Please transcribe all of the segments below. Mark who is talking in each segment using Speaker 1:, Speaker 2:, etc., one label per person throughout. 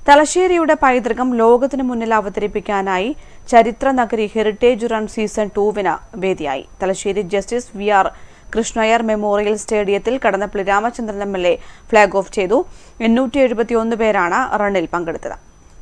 Speaker 1: തലശ്ശേരിയുടെ പൈതൃകം ലോകത്തിന് മുന്നിൽ അവതരിപ്പിക്കാനായി ചരിത്ര നഗരി ഹെറിറ്റേജ് റൺ സീസൺ ടൂവിന് വേദിയായി Thalassery justice V R Krishna Iyer memorial സ്റ്റേഡിയത്തിൽ Kadannappally Ramachandran M L A flag off ചെയ്തു എണ്ണൂറ്റി എഴുപത്തിയൊന്ന് പേരാണ് റണ്ണിൽ പങ്കെടുത്തത്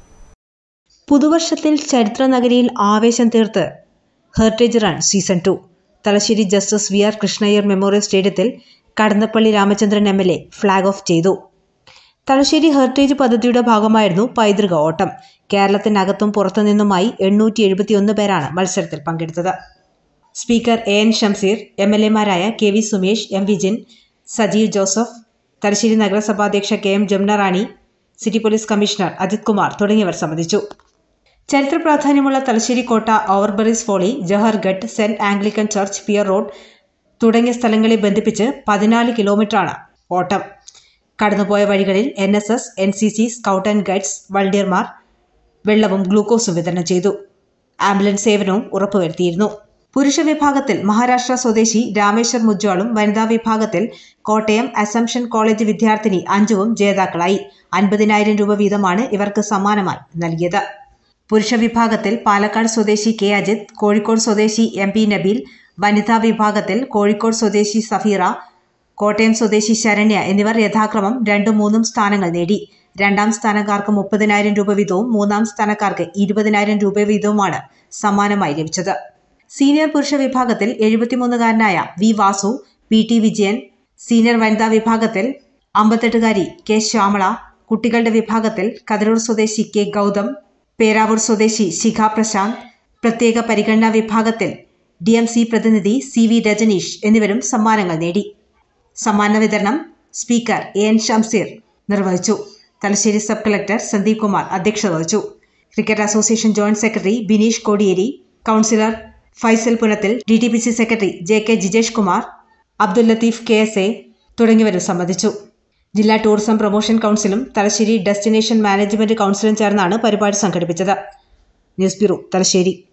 Speaker 2: പുതുവർഷത്തിൽ ചരിത്ര നഗരിയിൽ ആവേശം തീർത്ത് heritage run season two Thalassery justice V R Krishna Iyer memorial സ്റ്റേഡിയത്തിൽ Kadannappally Ramachandran M L A flag off ചെയ്തു തലശ്ശേരി ഹെറിറ്റേജ് പദ്ധതിയുടെ ഭാഗമായിരുന്നു പൈതൃക ഓട്ടം കേരളത്തിനകത്തും പുറത്തുനിന്നുമായി എണ്ണൂറ്റി എഴുപത്തിയൊന്ന് പേരാണ് മത്സരത്തിൽ പങ്കെടുത്തത് speaker A N Shamseer M L എമാരായ K V Sumesh M Vijin Sajeev Joseph Thalassery നഗരസഭാധ്യക്ഷ K M Jamuna Rani city police commissioner Ajith Kumar തുടങ്ങിയവർ സംബന്ധിച്ചു ചരിത്ര പ്രാധാന്യമുള്ള തലശ്ശേരി കോട്ട Overbury's folly Jawahargad Saint Anglican church pier road തുടങ്ങിയ സ്ഥലങ്ങളെ ബന്ധിപ്പിച്ച് പതിനാല് കിലോമീറ്ററാണ് ഓട്ടം കടന്നുപോയ വഴികളിൽ N S S N C C scout and guides വളണ്ടിയർമാർ വെള്ളവും ഗ്ലൂക്കോസും വിതരണം ചെയ്തു ആംബുലൻസ് സേവനവും ഉറപ്പുവരുത്തിയിരുന്നു പുരുഷ വിഭാഗത്തിൽ മഹാരാഷ്ട്ര സ്വദേശി രാമേശ്വർ മുജ്വാളും വനിതാ വിഭാഗത്തിൽ കോട്ടയം അസംഷൻ കോളേജ് വിദ്യാർത്ഥിനി അഞ്ജുവും ജേതാക്കളായി അൻപതിനായിരം രൂപ വീതമാണ് ഇവർക്ക് സമ്മാനമായി നൽകിയത് പുരുഷ വിഭാഗത്തിൽ പാലക്കാട് സ്വദേശി കെ അജിത് കോഴിക്കോട് സ്വദേശി എം പി നബീൽ വനിതാ വിഭാഗത്തിൽ കോഴിക്കോട് സ്വദേശി സഫീറ കോട്ടയം സ്വദേശി ശരണ്യ എന്നിവർ യഥാക്രമം രണ്ടും മൂന്നും സ്ഥാനങ്ങൾ നേടി രണ്ടാം സ്ഥാനക്കാർക്ക് മുപ്പതിനായിരം രൂപ വീതവും മൂന്നാം സ്ഥാനക്കാർക്ക് ഇരുപതിനായിരം രൂപ വീതവുമാണ് സമ്മാനമായി ലഭിച്ചത് സീനിയർ പുരുഷ വിഭാഗത്തിൽ എഴുപത്തിമൂന്നുകാരനായ V Vasu P T Vijayan senior വനിതാ വിഭാഗത്തിൽ അമ്പത്തെട്ടുകാരി കെ ശ്യാമള കുട്ടികളുടെ വിഭാഗത്തിൽ കതിരൂർ സ്വദേശി കെ ഗൗതം പേരാവൂർ സ്വദേശി ശിഖ പ്രശാന്ത് പ്രത്യേക പരിഗണനാ വിഭാഗത്തിൽ ഡി എം സി പ്രതിനിധി സി വി രജനീഷ് എന്നിവരും സമ്മാനങ്ങൾ നേടി സമ്മാന വിതരണം സ്പീക്കർ എ എൻ ഷംസീർ നിർവഹിച്ചു തലശ്ശേരി സബ് കളക്ടർ സന്ദീപ് കുമാർ അധ്യക്ഷത വഹിച്ചു cricket association joint secretary Bineesh Kodiyeri councillor Faisal Punathil D T P C secretary J K Jijesh Kumar Abdul Latheef K S A തുടങ്ങിയവരും സംബന്ധിച്ചു ജില്ലാ ടൂറിസം പ്രൊമോഷൻ കൗൺസിലും തലശ്ശേരി ഡെസ്റ്റിനേഷൻ മാനേജ്മെന്റ് കൗൺസിലും ചേർന്നാണ് പരിപാടി സംഘടിപ്പിച്ചത് ന്യൂസ് ബ്യൂറോ തലശ്ശേരി